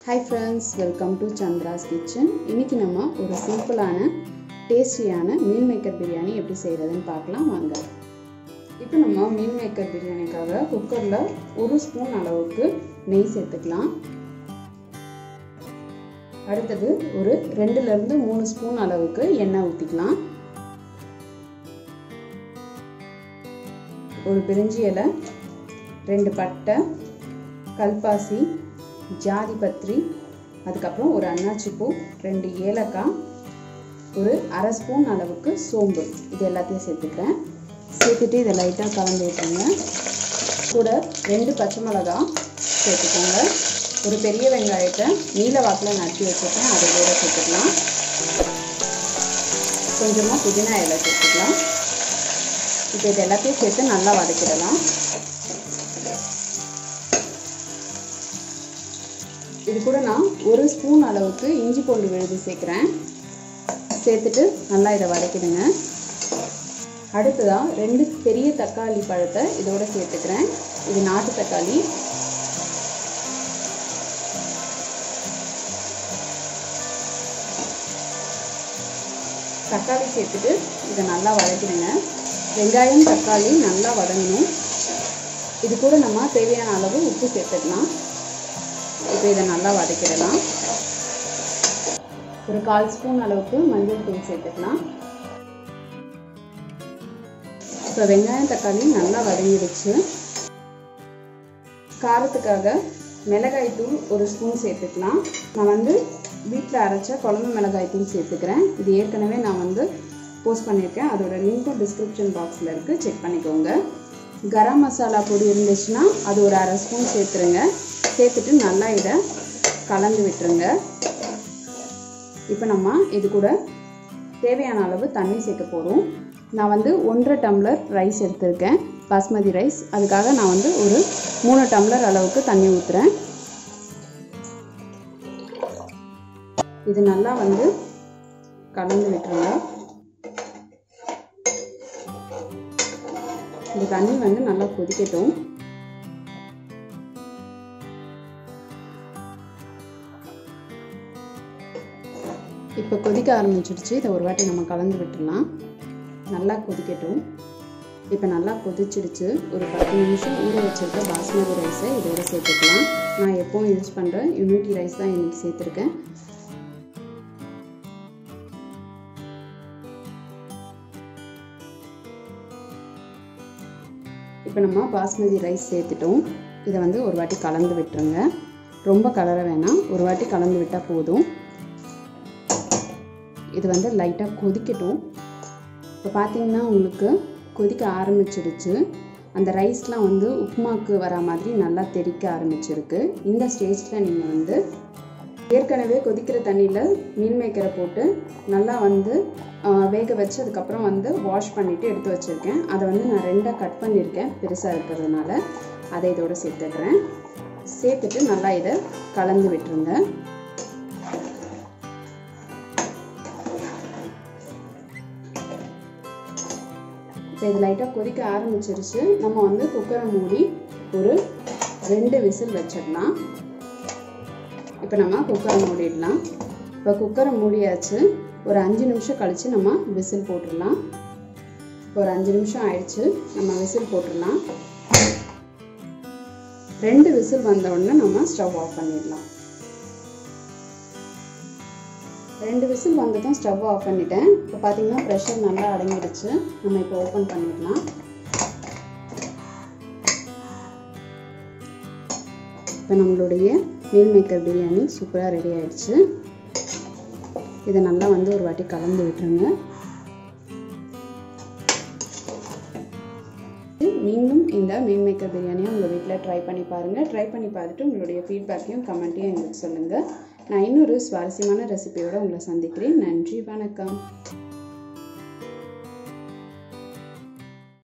hi friends welcome to Chandra's kitchen இன்றைக்கி நம்ம ஒரு சிம்பிளான டேஸ்டியான மீல் மேக்கர் பிரியாணி எப்படி செய்கிறதுன்னு பார்க்கலாம் வாங்க இப்போ நம்ம மீல் மேக்கர் பிரியாணிக்காக குக்கரில் ஒரு ஸ்பூன் அளவுக்கு நெய் சேர்த்துக்கலாம் அடுத்தது ஒரு ரெண்டுலேருந்து மூணு ஸ்பூன் அளவுக்கு எண்ணெய் ஊற்றிக்கலாம் ஒரு பிரிஞ்சி இலை ரெண்டு பட்டை கல்பாசி ஜாதி பத்திரி அதுக்கப்புறம் ஒரு அன்னாச்சி பூ ரெண்டு ஏலக்காய் ஒரு அரை ஸ்பூன் அளவுக்கு சோம்பு இது எல்லாத்தையும் சேர்த்துக்கிறேன் சேர்த்துட்டு இதை லைட்டாக கலந்து விட்டுருங்க கூட ரெண்டு பச்சை மிளகா சேர்த்துக்கோங்க ஒரு பெரிய வெங்காயத்தை நீல வாக்கில் நறுக்கி வச்சுருக்கேன் அதை கூட சேர்த்துக்கலாம் கொஞ்சமாக புதினா இலை சேர்த்துக்கலாம் இப்போ இது எல்லாத்தையும் சேர்த்து நல்லா வதக்கிடலாம் இது கூட நான் ஒரு ஸ்பூன் அளவுக்கு இஞ்சி பூண்டு விழுது சேர்க்குறேன் சேர்த்துட்டு நல்லா இதை வதக்கிடுங்க அடுத்ததாக ரெண்டு பெரிய தக்காளி பழத்தை இதோட சேர்த்துக்கிறேன் இது நாட்டு தக்காளி தக்காளி சேர்த்துட்டு இதை நல்லா வதக்கிடுங்க வெங்காயம் தக்காளி நல்லா வதங்கணும் இது கூட நம்ம தேவையான அளவு உப்பு சேர்த்துக்கலாம் இப்போ இதை நல்லா வதக்கிடலாம் ஒரு கால் ஸ்பூன் அளவுக்கு மஞ்சள் தூள் சேர்த்துக்கலாம் இப்போ வெங்காயம் தக்காளி நல்லா வதங்கிடுச்சு காரத்துக்காக மிளகாய் தூள் ஒரு ஸ்பூன் சேர்த்துக்கலாம் நான் வந்து வீட்டில் அரைச்ச குழம்பு மிளகாய் தூள் சேர்த்துக்கிறேன் இது ஏற்கனவே நான் வந்து போஸ்ட் பண்ணியிருக்கேன் அதோட லிங்க்கும் டிஸ்கிரிப்ஷன் பாக்ஸில் இருக்குது செக் பண்ணிக்கோங்க கரம் மசாலா பொடி இருந்துச்சுன்னா அது ஒரு அரை ஸ்பூன் சேர்த்துருங்க சேர்த்துட்டு நல்லா இதை கலந்து விட்டுருங்க இப்போ நம்ம இது கூட தேவையான அளவு தண்ணி சேர்க்க போகிறோம் நான் வந்து ஒன்றரை டம்ளர் ரைஸ் எடுத்திருக்கேன் பாஸ்மதி ரைஸ் அதுக்காக நான் வந்து ஒரு மூணு டம்ளர் அளவுக்கு தண்ணி ஊற்றுறேன் இது நல்லா வந்து கலந்து விட்டுருங்க இந்த தண்ணி வந்து நல்லா கொதிக்கட்டும் இப்போ கொதிக்க ஆரம்பிச்சிடுச்சு இதை ஒரு வாட்டி நம்ம கலந்து விட்டுடலாம் நல்லா கொதிக்கட்டும் இப்போ நல்லா கொதிச்சிடுச்சு ஒரு பத்து நிமிஷம் ஊற வச்சுருக்க பாஸ்மதி ரைஸை இதோட சேர்த்துக்கலாம் நான் எப்போவும் யூஸ் பண்ணுறேன் யூனிட்டி ரைஸ் தான் இன்றைக்கி சேர்த்துருக்கேன் இப்போ நம்ம பாஸ்மதி ரைஸ் சேர்த்துட்டோம் இதை வந்து ஒரு வாட்டி கலந்து விட்டுருங்க ரொம்ப கலர வேணாம் ஒரு வாட்டி கலந்து விட்டால் போதும் இது வந்து லைட்டாக கொதிக்கட்டும் இப்போ பார்த்தீங்கன்னா உங்களுக்கு கொதிக்க ஆரம்பிச்சிடுச்சு அந்த ரைஸ்லாம் வந்து உப்புமாக்கு வர மாதிரி நல்லா தெறிக்க ஆரம்பிச்சிருக்கு இந்த ஸ்டேஜில் நீங்கள் வந்து ஏற்கனவே கொதிக்கிற தண்ணியில் மீன் மேக்கரை போட்டு நல்லா வந்து வேக வச்சு அதுக்கப்புறம் வந்து வாஷ் பண்ணிவிட்டு எடுத்து வச்சுருக்கேன் அதை வந்து நான் ரெண்டாக கட் பண்ணியிருக்கேன் பெருசாக இருக்கிறதுனால அதை இதோட சேர்த்துடுறேன் சேர்த்துட்டு நல்லா இதை கலந்து விட்டுருங்க இப்போ இது லைட்டாக கொதிக்க ஆரம்பிச்சிருச்சு நம்ம வந்து குக்கரை மூடி ஒரு ரெண்டு விசில் வச்சிடலாம் இப்போ நம்ம குக்கரை மூடிடலாம் இப்போ குக்கரை மூடியாச்சு ஒரு அஞ்சு நிமிஷம் கழித்து நம்ம விசில் போட்டுடலாம் ஒரு அஞ்சு நிமிஷம் ஆயிடுச்சு நம்ம விசில் போட்டுடலாம் ரெண்டு விசில் வந்த உடனே நம்ம ஸ்டவ் ஆஃப் பண்ணிடலாம் ரெண்டு விசில் வந்ததும் ஸ்டவ் ஆஃப் பண்ணிட்டேன் இப்போ பார்த்தீங்கன்னா ப்ரெஷர் நல்லா அடங்கிடுச்சு நம்ம இப்போ ஓப்பன் பண்ணிடலாம் இப்போ நம்மளுடைய மீல் மேக்கர் பிரியாணி சூப்பராக ரெடி ஆயிடுச்சு இதை நல்லா வந்து ஒரு வாட்டி கலந்து விட்டுருங்க மீண்டும் இந்த மீல் மேக்கர் பிரியாணியை உங்கள் வீட்டில் ட்ரை பண்ணி பாருங்கள் ட்ரை பண்ணி பார்த்துட்டு உங்களுடைய ஃபீட்பேக்கையும் கமெண்ட்டையும் எங்களுக்கு சொல்லுங்கள் நான் இன்னொரு சுவாரஸ்யமான ரெசிபியோடு உங்களை சந்திக்கிறேன் நன்றி வணக்கம்